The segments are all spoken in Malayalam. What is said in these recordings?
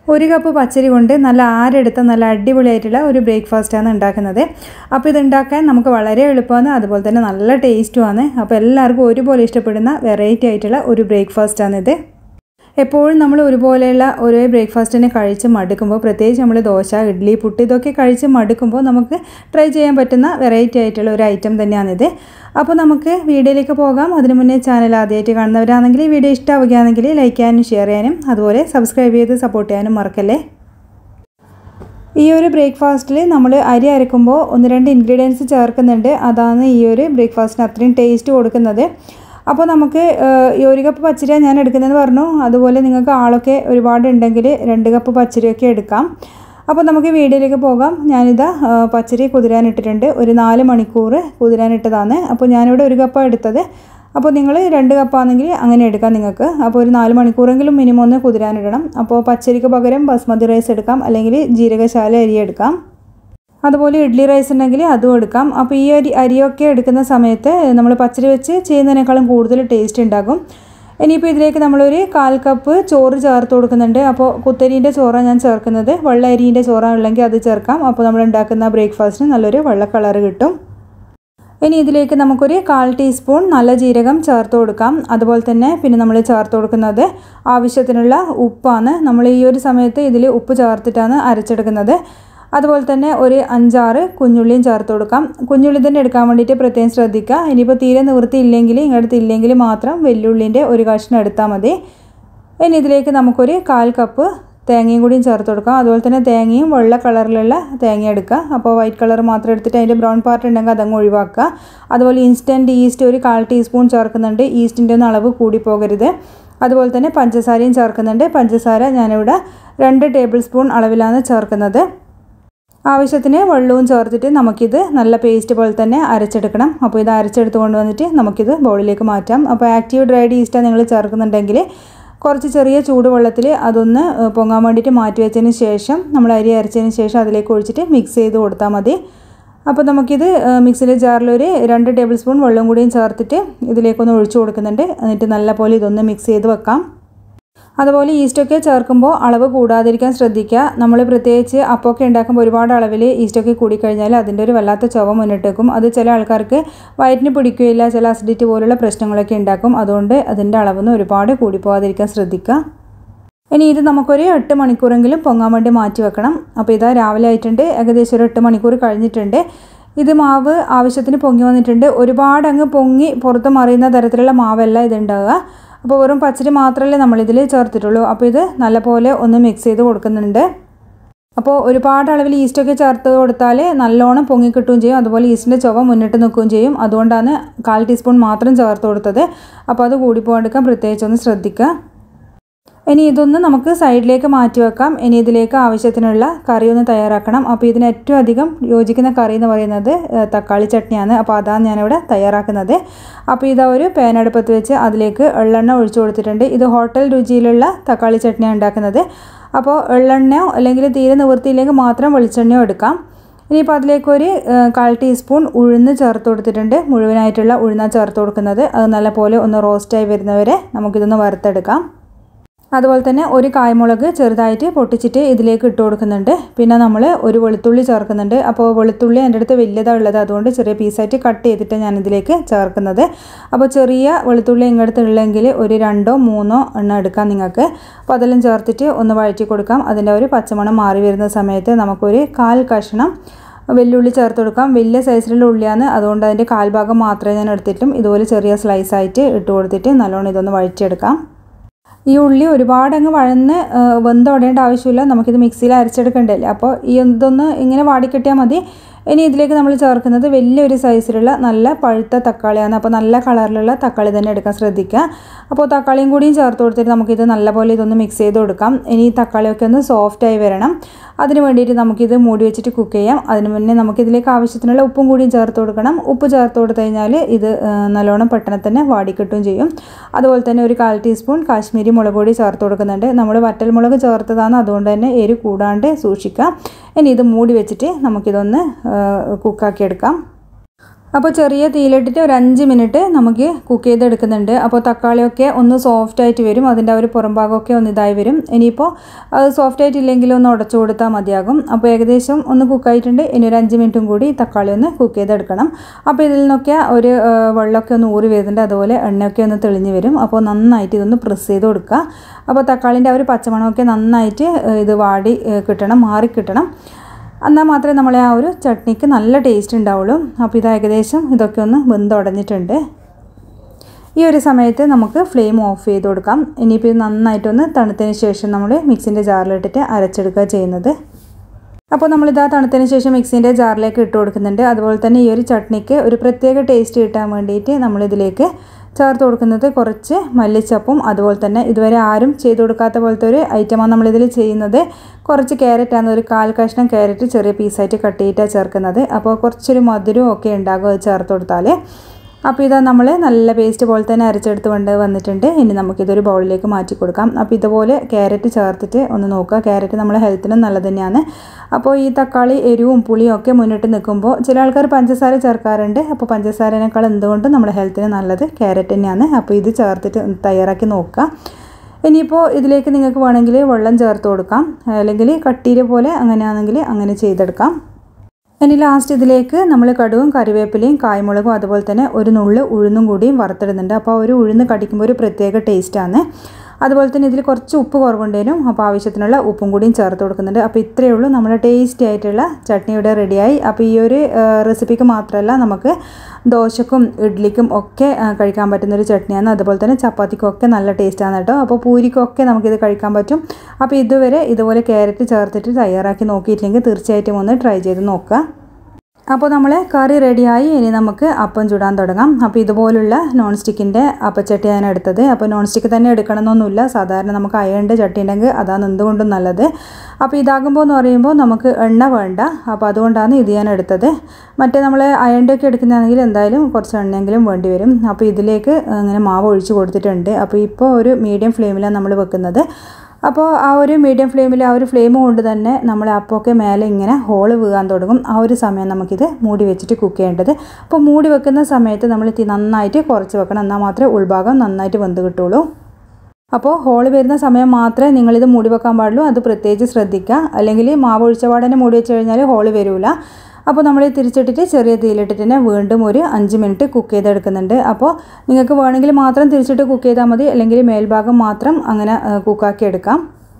ഒരു കപ്പ് പച്ചരി കൊണ്ട് നല്ല ആരെടുത്ത നല്ല അടിപൊളിയായിട്ടുള്ള ഒരു ബ്രേക്ക്ഫാസ്റ്റാണ് ഉണ്ടാക്കുന്നത് അപ്പോൾ ഇത് ഉണ്ടാക്കാൻ നമുക്ക് വളരെ എളുപ്പമാണ് അതുപോലെ തന്നെ നല്ല ടേസ്റ്റുമാണ് അപ്പോൾ എല്ലാവർക്കും ഒരുപോലെ ഇഷ്ടപ്പെടുന്ന വെറൈറ്റി ആയിട്ടുള്ള ഒരു ബ്രേക്ക്ഫാസ്റ്റാണിത് എപ്പോഴും നമ്മൾ ഒരുപോലെയുള്ള ഒരേ ബ്രേക്ക്ഫാസ്റ്റിനെ കഴിച്ച് മടുക്കുമ്പോൾ പ്രത്യേകിച്ച് നമ്മൾ ദോശ ഇഡ്ഡലി പുട്ട് ഇതൊക്കെ കഴിച്ച് മടുക്കുമ്പോൾ നമുക്ക് ട്രൈ ചെയ്യാൻ പറ്റുന്ന വെറൈറ്റി ആയിട്ടുള്ള ഒരു ഐറ്റം തന്നെയാണിത് അപ്പോൾ നമുക്ക് വീഡിയോയിലേക്ക് പോകാം അതിന് മുന്നേ ചാനൽ ആദ്യമായിട്ട് കാണുന്നവരാണെങ്കിൽ ഈ വീഡിയോ ഇഷ്ടമാവുകയാണെങ്കിൽ ലൈക്ക് ചെയ്യാനും ഷെയർ ചെയ്യാനും അതുപോലെ സബ്സ്ക്രൈബ് ചെയ്ത് സപ്പോർട്ട് ചെയ്യാനും മറക്കല്ലേ ഈ ഒരു ബ്രേക്ക്ഫാസ്റ്റിൽ നമ്മൾ അരി അരക്കുമ്പോൾ ഒന്ന് രണ്ട് ഇൻഗ്രീഡിയൻസ് ചേർക്കുന്നുണ്ട് അതാണ് ഈ ഒരു ബ്രേക്ക്ഫാസ്റ്റിന് അത്രയും ടേസ്റ്റ് കൊടുക്കുന്നത് അപ്പോൾ നമുക്ക് ഈ ഒരു കപ്പ് പച്ചരിയാണ് ഞാൻ എടുക്കുന്നതെന്ന് പറഞ്ഞു അതുപോലെ നിങ്ങൾക്ക് ആളൊക്കെ ഒരുപാട് ഉണ്ടെങ്കിൽ രണ്ട് കപ്പ് പച്ചരിയൊക്കെ എടുക്കാം അപ്പോൾ നമുക്ക് വീഡിയോയിലേക്ക് പോകാം ഞാനിതാ പച്ചരി കുതിരാനിട്ടിട്ടുണ്ട് ഒരു നാല് മണിക്കൂർ കുതിരാനിട്ടതാണ് അപ്പോൾ ഞാനിവിടെ ഒരു കപ്പാണ് എടുത്തത് അപ്പോൾ നിങ്ങൾ രണ്ട് കപ്പാണെങ്കിൽ അങ്ങനെ എടുക്കാം നിങ്ങൾക്ക് അപ്പോൾ ഒരു നാല് മണിക്കൂറെങ്കിലും മിനിമം ഒന്ന് കുതിരാനിടണം അപ്പോൾ പച്ചരിക്ക് പകരം ബസ്മതി റൈസ് എടുക്കാം അല്ലെങ്കിൽ ജീരകശാല അരി എടുക്കാം അതുപോലെ ഇഡ്ഡലി റൈസ് ഉണ്ടെങ്കിൽ അതും എടുക്കാം അപ്പോൾ ഈ അരി അരിയൊക്കെ എടുക്കുന്ന സമയത്ത് നമ്മൾ പച്ചരി വെച്ച് ചെയ്യുന്നതിനേക്കാളും കൂടുതൽ ടേസ്റ്റ് ഉണ്ടാകും ഇനിയിപ്പോൾ ഇതിലേക്ക് നമ്മളൊരു കാൽ കപ്പ് ചോറ് ചേർത്ത് കൊടുക്കുന്നുണ്ട് അപ്പോൾ കുത്തരീൻ്റെ ചോറാണ് ഞാൻ ചേർക്കുന്നത് വെള്ള അരിൻ്റെ ചോറാണുള്ളെങ്കിൽ അത് ചേർക്കാം അപ്പോൾ നമ്മൾ ഉണ്ടാക്കുന്ന ബ്രേക്ക്ഫാസ്റ്റിന് നല്ലൊരു വെള്ള കളർ കിട്ടും ഇനി ഇതിലേക്ക് നമുക്കൊരു കാൽ ടീസ്പൂൺ നല്ല ജീരകം ചേർത്ത് കൊടുക്കാം അതുപോലെ തന്നെ പിന്നെ നമ്മൾ ചേർത്ത് കൊടുക്കുന്നത് ആവശ്യത്തിനുള്ള ഉപ്പാണ് നമ്മൾ ഈ ഒരു സമയത്ത് ഇതിൽ ഉപ്പ് ചേർത്തിട്ടാണ് അരച്ചെടുക്കുന്നത് അതുപോലെ തന്നെ ഒരു അഞ്ചാറ് കുഞ്ഞുള്ളിയും ചേർത്ത് കൊടുക്കാം കുഞ്ഞുള്ളി തന്നെ എടുക്കാൻ വേണ്ടിയിട്ട് പ്രത്യേകം ശ്രദ്ധിക്കുക ഇനിയിപ്പോൾ തീരെ നിവൃത്തി ഇല്ലെങ്കിൽ ഇങ്ങടുത്ത് ഇല്ലെങ്കിൽ മാത്രം വെല്ലുള്ളിൻ്റെ ഒരു കഷ്ണം എടുത്താൽ മതി ഇനി ഇതിലേക്ക് നമുക്കൊരു കാൽ കപ്പ് തേങ്ങയും കൂടിയും ചേർത്ത് കൊടുക്കാം അതുപോലെ തന്നെ തേങ്ങയും വെള്ള കളറിലുള്ള തേങ്ങ എടുക്കുക അപ്പോൾ വൈറ്റ് കളർ മാത്രം എടുത്തിട്ട് അതിൻ്റെ ബ്രൗൺ പാർട്ട് ഉണ്ടെങ്കിൽ അതങ്ങ് ഒഴിവാക്കുക അതുപോലെ ഇൻസ്റ്റൻറ്റ് ഈസ്റ്റ് ഒരു കാൽ ടീസ്പൂൺ ചേർക്കുന്നുണ്ട് ഈസ്റ്റിൻ്റെ ഒന്നും അളവ് കൂടി പോകരുത് അതുപോലെ തന്നെ പഞ്ചസാരയും ചേർക്കുന്നുണ്ട് പഞ്ചസാര ഞാനിവിടെ രണ്ട് ടേബിൾ സ്പൂൺ അളവിലാണ് ചേർക്കുന്നത് ആവശ്യത്തിന് വെള്ളവും ചേർത്തിട്ട് നമുക്കിത് നല്ല പേസ്റ്റ് പോലെ തന്നെ അരച്ചെടുക്കണം അപ്പോൾ ഇത് അരച്ചെടുത്ത് കൊണ്ടുവന്നിട്ട് നമുക്കിത് ബൗളിലേക്ക് മാറ്റാം അപ്പോൾ ആക്റ്റീവ് ഡ്രൈഡ് ഈസ്റ്റാണ് നിങ്ങൾ ചേർക്കുന്നുണ്ടെങ്കിൽ കുറച്ച് ചെറിയ ചൂടുവെള്ളത്തിൽ അതൊന്ന് പൊങ്ങാൻ വേണ്ടിയിട്ട് മാറ്റി വെച്ചതിന് ശേഷം നമ്മൾ അരി അരച്ചതിന് ശേഷം അതിലേക്ക് ഒഴിച്ചിട്ട് മിക്സ് ചെയ്ത് കൊടുത്താൽ മതി അപ്പോൾ നമുക്കിത് മിക്സിയിലെ ജാറിലൊരു രണ്ട് ടേബിൾ സ്പൂൺ വെള്ളം കൂടിയും ചേർത്തിട്ട് ഇതിലേക്കൊന്ന് ഒഴിച്ചു കൊടുക്കുന്നുണ്ട് എന്നിട്ട് നല്ല പോലെ ഇതൊന്ന് മിക്സ് ചെയ്ത് വെക്കാം അതുപോലെ ഈസ്റ്റൊക്കെ ചേർക്കുമ്പോൾ അളവ് കൂടാതിരിക്കാൻ ശ്രദ്ധിക്കുക നമ്മൾ പ്രത്യേകിച്ച് അപ്പമൊക്കെ ഉണ്ടാക്കുമ്പോൾ ഒരുപാട് അളവിൽ ഈസ്റ്റൊക്കെ കൂടിക്കഴിഞ്ഞാൽ അതിൻ്റെ ഒരു വല്ലാത്ത ചുവ മുന്നിട്ടേക്കും അത് ചില ആൾക്കാർക്ക് വയറ്റിന് പിടിക്കുകയില്ല ചില അസിഡിറ്റി പോലുള്ള പ്രശ്നങ്ങളൊക്കെ ഉണ്ടാക്കും അതുകൊണ്ട് അതിൻ്റെ അളവൊന്നും ഒരുപാട് കൂടിപ്പോകാതിരിക്കാൻ ശ്രദ്ധിക്കുക ഇനി ഇത് നമുക്കൊരു എട്ട് മണിക്കൂറെങ്കിലും പൊങ്ങാൻ വേണ്ടി മാറ്റി വെക്കണം അപ്പോൾ ഇതാ രാവിലെ ആയിട്ടുണ്ട് ഏകദേശം ഒരു എട്ട് മണിക്കൂർ കഴിഞ്ഞിട്ടുണ്ട് ഇത് മാവ് ആവശ്യത്തിന് പൊങ്ങി വന്നിട്ടുണ്ട് ഒരുപാട് അങ്ങ് പൊങ്ങി പുറത്ത് മറിയുന്ന തരത്തിലുള്ള മാവല്ല ഇതുണ്ടാവുക അപ്പോൾ വെറും പച്ചരി മാത്രമല്ലേ നമ്മളിതിൽ ചേർത്തിട്ടുള്ളൂ അപ്പോൾ ഇത് നല്ലപോലെ ഒന്ന് മിക്സ് ചെയ്ത് കൊടുക്കുന്നുണ്ട് അപ്പോൾ ഒരുപാട് അളവിൽ ഈസ്റ്റൊക്കെ ചേർത്ത് കൊടുത്താൽ നല്ലോണം പൊങ്ങി കിട്ടുകയും ചെയ്യും അതുപോലെ ഈസ്റ്റിൻ്റെ ചുവ മുന്നിട്ട് നിൽക്കുകയും ചെയ്യും അതുകൊണ്ടാണ് കാൽ ടീസ്പൂൺ മാത്രം ചേർത്ത് കൊടുത്തത് അപ്പോൾ അത് കൂടി പോകാണ്ടിരിക്കാൻ പ്രത്യേകിച്ചൊന്ന് ശ്രദ്ധിക്കുക ഇനി ഇതൊന്ന് നമുക്ക് സൈഡിലേക്ക് മാറ്റി വെക്കാം ഇനി ഇതിലേക്ക് ആവശ്യത്തിനുള്ള കറി ഒന്ന് തയ്യാറാക്കണം അപ്പോൾ ഇതിന് ഏറ്റവും അധികം യോജിക്കുന്ന കറി എന്ന് പറയുന്നത് തക്കാളി ചട്നിയാണ് അപ്പോൾ അതാണ് ഞാനിവിടെ തയ്യാറാക്കുന്നത് അപ്പോൾ ഇതാ ഒരു പാൻ അടുപ്പത്ത് വെച്ച് അതിലേക്ക് എള്ളെണ്ണ ഒഴിച്ചു കൊടുത്തിട്ടുണ്ട് ഇത് ഹോട്ടൽ രുചിയിലുള്ള തക്കാളി ചട്നിയാണ് ഉണ്ടാക്കുന്നത് അപ്പോൾ എള്ളെണ്ണയോ അല്ലെങ്കിൽ തീരെ നിവൃത്തിയില്ലെങ്കിൽ മാത്രം വെളിച്ചെണ്ണയോ എടുക്കാം ഇനിയിപ്പോൾ അതിലേക്ക് ഒരു കാൽ ടീസ്പൂൺ ഉഴുന്ന് ചേർത്ത് കൊടുത്തിട്ടുണ്ട് മുഴുവനായിട്ടുള്ള ഉഴുന്ന ചേർത്ത് കൊടുക്കുന്നത് അത് നല്ലപോലെ ഒന്ന് റോസ്റ്റായി വരുന്നവരെ നമുക്കിതൊന്ന് വറുത്തെടുക്കാം അതുപോലെ തന്നെ ഒരു കായ്മുളക് ചെറുതായിട്ട് പൊട്ടിച്ചിട്ട് ഇതിലേക്ക് ഇട്ട് കൊടുക്കുന്നുണ്ട് പിന്നെ നമ്മൾ ഒരു വെളുത്തുള്ളി ചേർക്കുന്നുണ്ട് അപ്പോൾ വെളുത്തുള്ളി എൻ്റെ അടുത്ത് വലിയതാണ് ഉള്ളത് അതുകൊണ്ട് ചെറിയ പീസായിട്ട് കട്ട് ചെയ്തിട്ട് ഞാൻ ഇതിലേക്ക് ചേർക്കുന്നത് അപ്പോൾ ചെറിയ വെളുത്തുള്ളി ഇങ്ങടുത്ത് ഉള്ളെങ്കിൽ ഒരു രണ്ടോ മൂന്നോ എണ്ണം എടുക്കാം നിങ്ങൾക്ക് അപ്പോൾ അതെല്ലാം ചേർത്തിട്ട് ഒന്ന് വഴറ്റി കൊടുക്കാം അതിൻ്റെ ഒരു പച്ചമണം മാറി വരുന്ന സമയത്ത് നമുക്കൊരു കാൽ കഷ്ണം വെല്ലുള്ളി ചേർത്ത് കൊടുക്കാം വലിയ സൈസിലുള്ള ഉള്ളിയാണ് അതുകൊണ്ട് അതിൻ്റെ കാൽഭാഗം മാത്രമേ ഞാൻ എടുത്തിട്ടും ഇതുപോലെ ചെറിയ സ്ലൈസായിട്ട് ഇട്ട് കൊടുത്തിട്ട് നല്ലോണം ഇതൊന്ന് വഴറ്റിയെടുക്കാം ഈ ഉള്ളി ഒരുപാട് അങ്ങ് വഴന്ന് വെന്തുടയേണ്ട ആവശ്യമില്ല നമുക്കിത് മിക്സിയിൽ അരച്ചെടുക്കണ്ടല്ലേ അപ്പോൾ ഈ ഇതൊന്ന് ഇങ്ങനെ വാടിക്കിട്ടിയാൽ മതി ഇനി ഇതിലേക്ക് നമ്മൾ ചേർക്കുന്നത് വലിയൊരു സൈസിലുള്ള നല്ല പഴുത്ത തക്കാളിയാണ് അപ്പോൾ നല്ല കളറിലുള്ള തക്കാളി തന്നെ എടുക്കാൻ ശ്രദ്ധിക്കുക അപ്പോൾ തക്കാളിയും കൂടിയും ചേർത്ത് കൊടുത്തിട്ട് നമുക്കിത് നല്ലപോലെ ഇതൊന്ന് മിക്സ് ചെയ്ത് കൊടുക്കാം ഇനി ഈ തക്കാളിയൊക്കെ ഒന്ന് സോഫ്റ്റായി വരണം അതിന് വേണ്ടിയിട്ട് നമുക്കിത് മൂടി വെച്ചിട്ട് കുക്ക് ചെയ്യാം അതിന് മുന്നേ നമുക്കിതിലേക്ക് ആവശ്യത്തിനുള്ള ഉപ്പും കൂടിയും ചേർത്ത് കൊടുക്കണം ഉപ്പ് ചേർത്ത് കൊടുത്തു കഴിഞ്ഞാൽ ഇത് നല്ലോണം പെട്ടെന്ന് തന്നെ വാടിക്കിട്ടുകയും ചെയ്യും അതുപോലെ തന്നെ ഒരു കാൽ ടീസ്പൂൺ കാശ്മീരി മുളക് പൊടി ചേർത്ത് കൊടുക്കുന്നുണ്ട് നമ്മൾ വറ്റൽമുളക് ചേർത്തതാണ് അതുകൊണ്ട് തന്നെ എരി കൂടാണ്ട് സൂക്ഷിക്കുക ഇനി ഇത് മൂടി വെച്ചിട്ട് നമുക്കിതൊന്ന് കുക്കാക്കി എടുക്കാം അപ്പോൾ ചെറിയ തീയിലിട്ടിട്ട് ഒരു അഞ്ച് മിനിറ്റ് നമുക്ക് കുക്ക് ചെയ്തെടുക്കുന്നുണ്ട് അപ്പോൾ തക്കാളിയൊക്കെ ഒന്ന് സോഫ്റ്റ് ആയിട്ട് വരും അതിൻ്റെ ആ ഒരു പുറം ഭാഗമൊക്കെ ഒന്ന് ഇതായി വരും ഇനിയിപ്പോൾ അത് സോഫ്റ്റ് ആയിട്ടില്ലെങ്കിൽ ഒന്ന് ഉടച്ചു കൊടുത്താൽ മതിയാകും അപ്പോൾ ഏകദേശം ഒന്ന് കുക്കായിട്ടുണ്ട് ഇനി ഒരു അഞ്ച് മിനിറ്റും കൂടി തക്കാളി ഒന്ന് കുക്ക് ചെയ്തെടുക്കണം അപ്പോൾ ഇതിൽ നിന്നൊക്കെ ഒരു ആ, വെള്ളമൊക്കെ ഒന്ന് ഊറി വരുന്നുണ്ട് അതുപോലെ എണ്ണയൊക്കെ ഒന്ന് തെളിഞ്ഞ് വരും അപ്പോൾ നന്നായിട്ട് ഇതൊന്ന് പ്രസ് ചെയ്ത് കൊടുക്കുക അപ്പോൾ തക്കാളിൻ്റെ ആ ഒരു പച്ചമണമൊക്കെ നന്നായിട്ട് ആ, ഇത് വാടി ആ, കിട്ടണം മാറി കിട്ടണം എന്നാൽ മാത്രമേ നമ്മളെ ആ ഒരു ചട്നിക്ക് നല്ല ടേസ്റ്റ് ഉണ്ടാവുള്ളൂ അപ്പോൾ ഇത് ഏകദേശം ഇതൊക്കെ ഒന്ന് വെന്തുടഞ്ഞിട്ടുണ്ട് ഈ ഒരു സമയത്ത് നമുക്ക് ഫ്ലെയിം ഓഫ് ചെയ്ത് കൊടുക്കാം ഇനിയിപ്പോൾ ഇത് നന്നായിട്ടൊന്ന് തണുത്തതിന് ശേഷം നമ്മൾ മിക്സിൻ്റെ ജാറിലിട്ടിട്ട് അരച്ചെടുക്കുക ചെയ്യുന്നത് അപ്പോൾ നമ്മളിതാ തണുത്തതിന് ശേഷം മിക്സിൻ്റെ ജാറിലേക്ക് ഇട്ട് കൊടുക്കുന്നുണ്ട് അതുപോലെ തന്നെ ഈ ഒരു ചട്നിക്ക് ഒരു പ്രത്യേക ടേസ്റ്റ് കിട്ടാൻ വേണ്ടിയിട്ട് നമ്മളിതിലേക്ക് ചേർത്ത് കൊടുക്കുന്നത് കുറച്ച് മല്ലിച്ചപ്പും അതുപോലെ തന്നെ ഇതുവരെ ആരും ചെയ്ത് കൊടുക്കാത്ത പോലത്തെ ഒരു ഐറ്റമാണ് നമ്മളിതിൽ ചെയ്യുന്നത് കുറച്ച് ക്യാരറ്റാണ് ഒരു കാൽ കഷ്ണം ക്യാരറ്റ് ചെറിയ പീസായിട്ട് കട്ട് ചെയ്തിട്ടാണ് ചേർക്കുന്നത് അപ്പോൾ കുറച്ചൊരു മധുരവും ഒക്കെ ഉണ്ടാകും അത് ചേർത്ത് കൊടുത്താൽ അപ്പോൾ ഇതാ നമ്മൾ നല്ല പേസ്റ്റ് പോലെ തന്നെ അരച്ചെടുത്ത് കൊണ്ട് വന്നിട്ടുണ്ട് ഇനി നമുക്കിതൊരു ബൗളിലേക്ക് മാറ്റി കൊടുക്കാം അപ്പോൾ ഇതുപോലെ ക്യാരറ്റ് ചേർത്തിട്ട് ഒന്ന് നോക്കുക ക്യാരറ്റ് നമ്മളെ ഹെൽത്തിനും നല്ലത് തന്നെയാണ് അപ്പോൾ ഈ തക്കാളി എരിവും പുളിയും ഒക്കെ മുന്നിട്ട് നിൽക്കുമ്പോൾ ചില ആൾക്കാർ പഞ്ചസാര ചേർക്കാറുണ്ട് അപ്പോൾ പഞ്ചസാരനേക്കാൾ എന്തുകൊണ്ടും നമ്മുടെ ഹെൽത്തിന് നല്ലത് ക്യാരറ്റ് തന്നെയാണ് അപ്പോൾ ഇത് ചേർത്തിട്ട് ഒന്ന് തയ്യാറാക്കി നോക്കുക ഇനിയിപ്പോൾ ഇതിലേക്ക് നിങ്ങൾക്ക് വേണമെങ്കിൽ വെള്ളം ചേർത്ത് കൊടുക്കാം അല്ലെങ്കിൽ കട്ടീര പോലെ അങ്ങനെയാണെങ്കിൽ അങ്ങനെ ചെയ്തെടുക്കാം ഇനി ലാസ്റ്റ് ഇതിലേക്ക് നമ്മൾ കടുവും കറിവേപ്പിലയും കായ്മുളകും അതുപോലെ തന്നെ ഒരു നുള്ള് ഉഴുന്നും കൂടിയും വറുത്തിടുന്നുണ്ട് അപ്പോൾ ആ ഒരു ഉഴുന്ന് കടിക്കുമ്പോൾ ഒരു പ്രത്യേക ടേസ്റ്റാണ് അതുപോലെ തന്നെ ഇതിൽ കുറച്ച് ഉപ്പ് കുറവുണ്ടേനും അപ്പോൾ ആവശ്യത്തിനുള്ള ഉപ്പും കൂടിയും ചേർത്ത് കൊടുക്കുന്നുണ്ട് അപ്പോൾ ഇത്രയേ ഉള്ളൂ നമ്മുടെ ടേസ്റ്റി ആയിട്ടുള്ള ചട്നി ഇവിടെ റെഡിയായി അപ്പോൾ ഈ ഒരു റെസിപ്പിക്ക് മാത്രമല്ല നമുക്ക് ദോശക്കും ഇഡ്ഡലിക്കും ഒക്കെ ആ, കഴിക്കാൻ പറ്റുന്ന ഒരു ചട്നിയാണ് അതുപോലെ തന്നെ ചപ്പാത്തിക്കും ഒക്കെ നല്ല ടേസ്റ്റാണ് കേട്ടോ അപ്പോൾ പൂരിക്കൊക്കെ നമുക്കിത് കഴിക്കാൻ പറ്റും അപ്പോൾ ഇതുവരെ ഇതുപോലെ ക്യാരറ്റ് ചേർത്തിട്ട് തയ്യാറാക്കി നോക്കിയിട്ടില്ലെങ്കിൽ തീർച്ചയായിട്ടും ഒന്ന് ട്രൈ ചെയ്ത് നോക്കുക അപ്പോൾ നമ്മൾ കറി റെഡിയായി ഇനി നമുക്ക് അപ്പം ചുടാൻ തുടങ്ങാം അപ്പോൾ ഇതുപോലുള്ള നോൺ സ്റ്റിക്കിൻ്റെ അപ്പച്ചട്ടി ഞാൻ എടുത്തത് അപ്പോൾ നോൺ സ്റ്റിക്ക് തന്നെ എടുക്കണമെന്നൊന്നുമില്ല സാധാരണ നമുക്ക് അയണിൻ്റെ ചട്ടി ഉണ്ടെങ്കിൽ അതാണ് എന്തുകൊണ്ടും നല്ലത് അപ്പോൾ ഇതാകുമ്പോൾ എന്ന് പറയുമ്പോൾ നമുക്ക് എണ്ണ വേണ്ട അപ്പോൾ അതുകൊണ്ടാണ് ഇത് ഞാൻ എടുത്തത് മറ്റേ നമ്മൾ അയണിൻ്റെ ഒക്കെ എടുക്കുന്നതാണെങ്കിൽ എന്തായാലും കുറച്ച് എണ്ണയെങ്കിലും വേണ്ടി വരും അപ്പോൾ ഇതിലേക്ക് ഇങ്ങനെ മാവ് ഒഴിച്ച് കൊടുത്തിട്ടുണ്ട് അപ്പോൾ ഇപ്പോൾ ഒരു മീഡിയം ഫ്ലെയിമിലാണ് നമ്മൾ വെക്കുന്നത് അപ്പോൾ ആ ഒരു മീഡിയം ഫ്ലെയിമിൽ ആ ഒരു ഫ്ലെയിം കൊണ്ട് തന്നെ നമ്മൾ അപ്പമൊക്കെ മേലെ ഇങ്ങനെ ഹോള് വീകാൻ തുടങ്ങും ആ ഒരു സമയം നമുക്കിത് മൂടി വെച്ചിട്ട് കുക്ക് ചെയ്യേണ്ടത് അപ്പോൾ മൂടി വെക്കുന്ന സമയത്ത് നമ്മൾ തീ നന്നായിട്ട് കുറച്ച് വെക്കണം എന്നാൽ മാത്രമേ ഉൾഭാഗം നന്നായിട്ട് വെന്ത് കിട്ടുള്ളൂ അപ്പോൾ ഹോൾ വരുന്ന സമയം മാത്രമേ നിങ്ങളിത് മൂടി വെക്കാൻ പാടുള്ളൂ അത് പ്രത്യേകിച്ച് ശ്രദ്ധിക്കുക അല്ലെങ്കിൽ മാവ് ഒഴിച്ച പാടനെ മൂടി വെച്ച് കഴിഞ്ഞാൽ ഹോൾ വരില്ല അപ്പോൾ നമ്മൾ തിരിച്ചിട്ടിട്ട് ചെറിയ തീയിലിട്ടിട്ട് തന്നെ വീണ്ടും ഒരു അഞ്ച് മിനിറ്റ് കുക്ക് ചെയ്തെടുക്കുന്നുണ്ട് അപ്പോൾ നിങ്ങൾക്ക് വേണമെങ്കിൽ മാത്രം തിരിച്ചിട്ട് കുക്ക് ചെയ്താൽ മതി അല്ലെങ്കിൽ മേൽഭാഗം മാത്രം അങ്ങനെ കുക്കാക്കി എടുക്കാം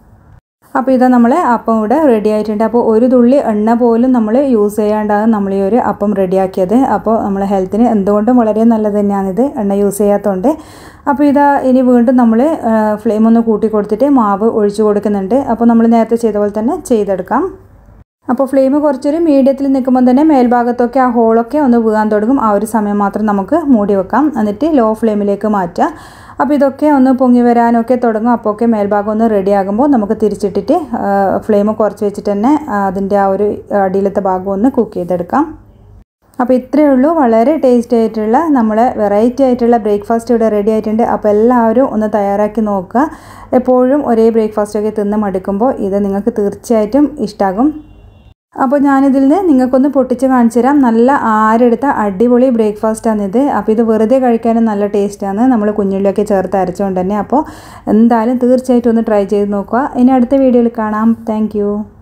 അപ്പോൾ ഇതാ നമ്മൾ അപ്പം ഇവിടെ റെഡി ആയിട്ടുണ്ട് അപ്പോൾ ഒരു തുള്ളി എണ്ണ പോലും നമ്മൾ യൂസ് ചെയ്യാണ്ടാണ് നമ്മൾ ഈ ഒരു അപ്പം റെഡിയാക്കിയത് അപ്പോൾ നമ്മളെ ഹെൽത്തിന് എന്തുകൊണ്ടും വളരെ നല്ലത് തന്നെയാണിത് എണ്ണ യൂസ് ചെയ്യാത്തതുകൊണ്ട് അപ്പോൾ ഇതാ ഇനി വീണ്ടും നമ്മൾ ഫ്ലെയിം ഒന്ന് കൂട്ടി കൊടുത്തിട്ട് മാവ് ഒഴിച്ചു കൊടുക്കുന്നുണ്ട് അപ്പോൾ നമ്മൾ നേരത്തെ ചെയ്ത പോലെ തന്നെ ചെയ്തെടുക്കാം അപ്പോൾ ഫ്ലെയിം കുറച്ചൊരു മീഡിയത്തിൽ നിൽക്കുമ്പോൾ തന്നെ മേൽഭാഗത്തൊക്കെ ആ ഹോളൊക്കെ ഒന്ന് വീഴാൻ തുടങ്ങും ആ ഒരു സമയം മാത്രം നമുക്ക് മൂടി വെക്കാം എന്നിട്ട് ലോ ഫ്ലെയിമിലേക്ക് മാറ്റുക അപ്പോൾ ഇതൊക്കെ ഒന്ന് പൊങ്ങി വരാനൊക്കെ തുടങ്ങും അപ്പോൾ ഒക്കെ മേൽഭാഗം ഒന്ന് റെഡി ആകുമ്പോൾ നമുക്ക് തിരിച്ചിട്ടിട്ട് ഫ്ലെയിം കുറച്ച് വെച്ചിട്ട് തന്നെ അതിൻ്റെ ആ ഒരു അടിയിലത്തെ ഭാഗം ഒന്ന് കുക്ക് ചെയ്തെടുക്കാം അപ്പോൾ ഇത്രയേ ഉള്ളൂ വളരെ ടേസ്റ്റി ആയിട്ടുള്ള നമ്മളെ വെറൈറ്റി ആയിട്ടുള്ള ബ്രേക്ക്ഫാസ്റ്റ് ഇവിടെ റെഡി ആയിട്ടുണ്ട് അപ്പോൾ എല്ലാവരും ഒന്ന് തയ്യാറാക്കി നോക്കുക എപ്പോഴും ഒരേ ബ്രേക്ക്ഫാസ്റ്റൊക്കെ തിന്ന് മടുക്കുമ്പോൾ ഇത് നിങ്ങൾക്ക് തീർച്ചയായിട്ടും ഇഷ്ടമാകും അപ്പോൾ ഞാനിതിൽ നിന്ന് നിങ്ങൾക്കൊന്ന് പൊട്ടിച്ച് കാണിച്ചു തരാം നല്ല ആരെടുത്ത അടിപൊളി ബ്രേക്ക്ഫാസ്റ്റാണിത് അപ്പോൾ ഇത് വെറുതെ കഴിക്കാനും നല്ല ടേസ്റ്റാണ് നമ്മൾ കുഞ്ഞുള്ളിയൊക്കെ ചേർത്ത് അരച്ചുകൊണ്ട് തന്നെ അപ്പോൾ എന്തായാലും തീർച്ചയായിട്ടും ഒന്ന് ട്രൈ ചെയ്ത് നോക്കുക ഇനി അടുത്ത വീഡിയോയിൽ കാണാം താങ്ക്